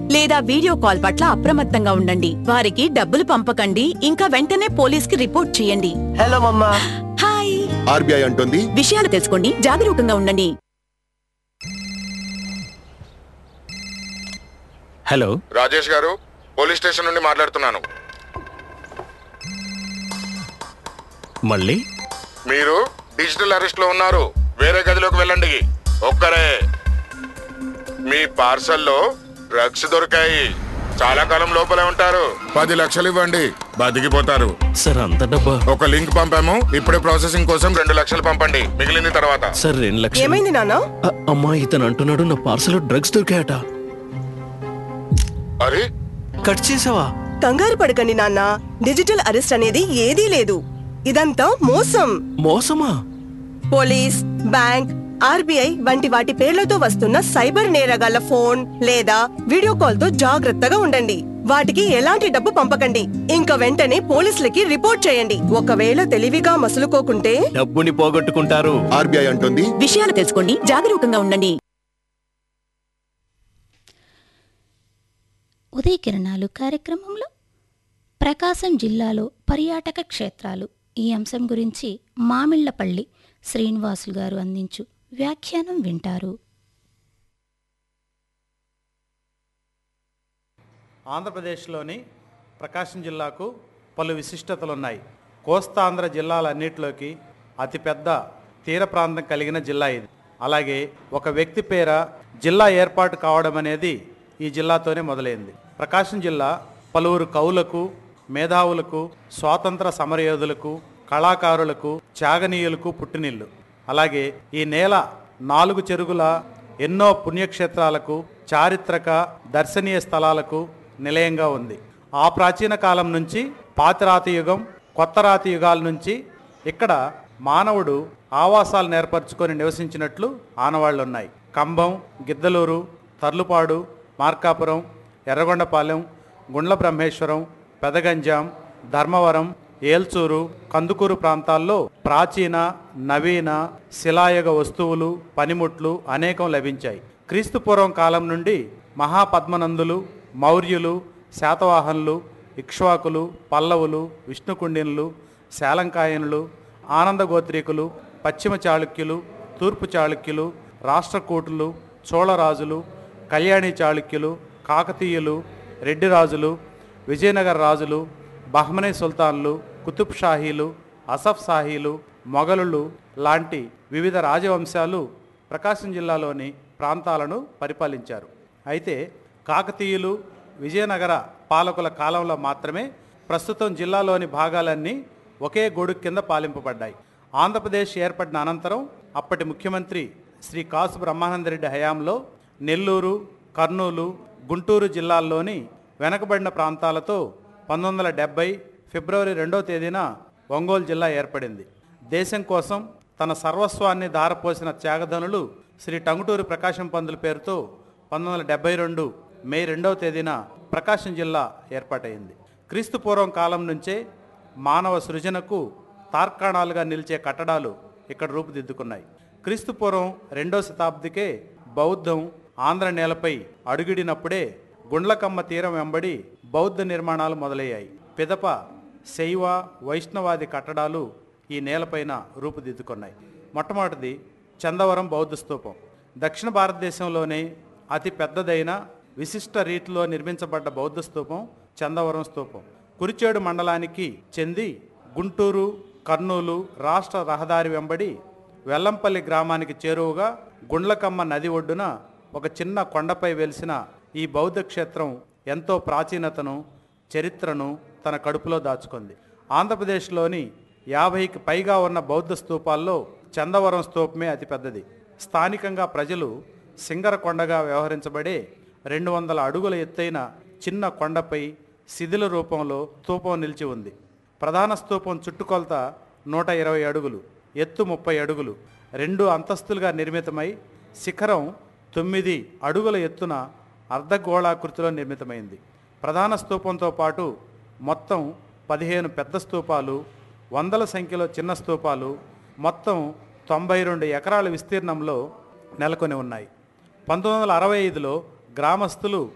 లేదా video call పట్ల అప్రమత్తంగా ఉండండి వారికి డబ్బులు పంపకండి ఇంకా వెంటనే పోలీస్ కి రిపోర్ట్ చేయండి హలో మమ్మా హాయ్ ఆర్బీఐ అంటోంది విషయాలు తెలుసుకోండి జాగరూకంగా ఉండండి హలో రాజేష్ గారు పోలీస్ స్టేషన్ నుండి మాట్లాడుతున్నాను మళ్ళీ మీరు డిజిటల్ అరెస్ట్ లో ఉన్నారు వేరే గదిలోకి వెళ్ళండి ఒక్కరే మీ పార్సల్లో డ్రగ్స్ దొరికాయి చాలా కాలం లోపలే ఉంటారు పది లక్షలు ఇవ్వండి బతికిపోతారు సార్ అంత డబ్బా ఒక లింక్ పంపాము ఇప్పుడే ప్రాసెసింగ్ కోసం రెండు లక్షలు పంపండి మిగిలింది తర్వాత సార్ రెండు లక్షలు ఏమైంది నాన్న అ- అమ్మా ఇతను అంటున్నాడు నా పార్సల్ డ్రగ్స్ దొరికాయట అరే కట్ చేసావా కంగారు పడకండి నాన్న డిజిటల్ అరెస్ట్ అనేది ఏదీ లేదు ఇదంతా మోసం మోసమా పోలీస్ బ్యాంక్ ఆర్బీఐ వంటి వాటి పేర్లతో వస్తున్న సైబర్ నేరగాళ్ల ఫోన్ లేదా వీడియో కాల్ తో జాగ్రత్తగా ఉండండి వాటికి ఎలాంటి డబ్బు పంపకండి ఇంకా వెంటనే పోలీసులకి రిపోర్ట్ చేయండి ఒకవేళ తెలివిగా మసులుకోకుంటే డబ్బుని పోగొట్టుకుంటారు ఆర్బీఐ అంటోంది విషయాలు తెలుసుకోండి జాగరూకంగా ఉండండి ఉదయ కిరణాలు కార్యక్రమంలో ప్రకాశం జిల్లాలో పర్యాటక క్షేత్రాలు ఈ అంశం గురించి మామిళ్లపల్లి శ్రీనివాసులు గారు అందించు వ్యాఖ్యానం వింటారు ఆంధ్రప్రదేశ్లోని ప్రకాశం జిల్లాకు పలు విశిష్టతలు ఉన్నాయి కోస్తాంధ్ర జిల్లాలన్నిటిలోకి అతిపెద్ద తీర ప్రాంతం కలిగిన జిల్లా ఇది అలాగే ఒక వ్యక్తి పేర జిల్లా ఏర్పాటు కావడం అనేది ఈ జిల్లాతోనే మొదలైంది ప్రకాశం జిల్లా పలువురు కవులకు మేధావులకు స్వాతంత్ర సమరయోధులకు కళాకారులకు త్యాగనీయులకు పుట్టినిల్లు అలాగే ఈ నేల నాలుగు చెరుగుల ఎన్నో పుణ్యక్షేత్రాలకు చారిత్రక దర్శనీయ స్థలాలకు నిలయంగా ఉంది ఆ ప్రాచీన కాలం నుంచి పాతిరాతి యుగం కొత్త రాతి యుగాల నుంచి ఇక్కడ మానవుడు ఆవాసాలు ఏర్పరచుకొని నివసించినట్లు ఆనవాళ్లు ఉన్నాయి కంబం గిద్దలూరు తర్లుపాడు మార్కాపురం ఎర్రగొండపాలెం గుండ్ల బ్రహ్మేశ్వరం పెదగంజాం ధర్మవరం ఏల్చూరు కందుకూరు ప్రాంతాల్లో ప్రాచీన నవీన శిలాయుగ వస్తువులు పనిముట్లు అనేకం లభించాయి క్రీస్తుపూర్వం కాలం నుండి మహాపద్మనందులు మౌర్యులు శాతవాహనులు ఇక్ష్వాకులు పల్లవులు విష్ణుకుండినులు శాలంకాయనులు ఆనందగోత్రీకులు పశ్చిమ చాళుక్యులు తూర్పు చాళుక్యులు రాష్ట్రకూటులు చోళరాజులు కళ్యాణి చాళుక్యులు కాకతీయులు రెడ్డి రాజులు విజయనగర రాజులు బహ్మనీ సుల్తాన్లు కుతుబ్ షాహీలు అసఫ్ షాహీలు మొఘలులు లాంటి వివిధ రాజవంశాలు ప్రకాశం జిల్లాలోని ప్రాంతాలను పరిపాలించారు అయితే కాకతీయులు విజయనగర పాలకుల కాలంలో మాత్రమే ప్రస్తుతం జిల్లాలోని భాగాలన్నీ ఒకే గొడుగు కింద పాలింపబడ్డాయి ఆంధ్రప్రదేశ్ ఏర్పడిన అనంతరం అప్పటి ముఖ్యమంత్రి శ్రీ కాసు బ్రహ్మానందరెడ్డి హయాంలో నెల్లూరు కర్నూలు గుంటూరు జిల్లాల్లోని వెనకబడిన ప్రాంతాలతో పంతొమ్మిది వందల డెబ్బై ఫిబ్రవరి రెండో తేదీన ఒంగోలు జిల్లా ఏర్పడింది దేశం కోసం తన సర్వస్వాన్ని ధారపోసిన త్యాగధనులు శ్రీ టంగుటూరి ప్రకాశం పంతుల పేరుతో పంతొమ్మిది వందల డెబ్బై రెండు మే రెండవ తేదీన ప్రకాశం జిల్లా ఏర్పాటైంది క్రీస్తు పూర్వం కాలం నుంచే మానవ సృజనకు తార్కాణాలుగా నిలిచే కట్టడాలు ఇక్కడ రూపుదిద్దుకున్నాయి క్రీస్తు పూర్వం రెండో శతాబ్దికే బౌద్ధం ఆంధ్ర నేలపై అడుగిడినప్పుడే గుండ్లకమ్మ తీరం వెంబడి బౌద్ధ నిర్మాణాలు మొదలయ్యాయి పిదప శైవ వైష్ణవాది కట్టడాలు ఈ నేలపైన రూపుదిద్దుకున్నాయి మొట్టమొదటిది చందవరం బౌద్ధ స్తూపం దక్షిణ భారతదేశంలోనే అతి పెద్దదైన విశిష్ట రీతిలో నిర్మించబడ్డ బౌద్ధ స్తూపం చందవరం స్తూపం కురిచేడు మండలానికి చెంది గుంటూరు కర్నూలు రాష్ట్ర రహదారి వెంబడి వెల్లంపల్లి గ్రామానికి చేరువగా గుండ్లకమ్మ నది ఒడ్డున ఒక చిన్న కొండపై వెలిసిన ఈ బౌద్ధ క్షేత్రం ఎంతో ప్రాచీనతను చరిత్రను తన కడుపులో దాచుకుంది ఆంధ్రప్రదేశ్లోని యాభైకి పైగా ఉన్న బౌద్ధ స్తూపాల్లో చందవరం స్తూపమే అతిపెద్దది స్థానికంగా ప్రజలు సింగర కొండగా వ్యవహరించబడే రెండు వందల అడుగుల ఎత్తైన చిన్న కొండపై శిథిల రూపంలో స్తూపం నిలిచి ఉంది ప్రధాన స్తూపం చుట్టుకొలత నూట ఇరవై అడుగులు ఎత్తు ముప్పై అడుగులు రెండు అంతస్తులుగా నిర్మితమై శిఖరం తొమ్మిది అడుగుల ఎత్తున అర్ధగోళాకృతిలో నిర్మితమైంది ప్రధాన స్తూపంతో పాటు మొత్తం పదిహేను పెద్ద స్తూపాలు వందల సంఖ్యలో చిన్న స్తూపాలు మొత్తం తొంభై రెండు ఎకరాల విస్తీర్ణంలో నెలకొని ఉన్నాయి పంతొమ్మిది వందల అరవై ఐదులో గ్రామస్తులు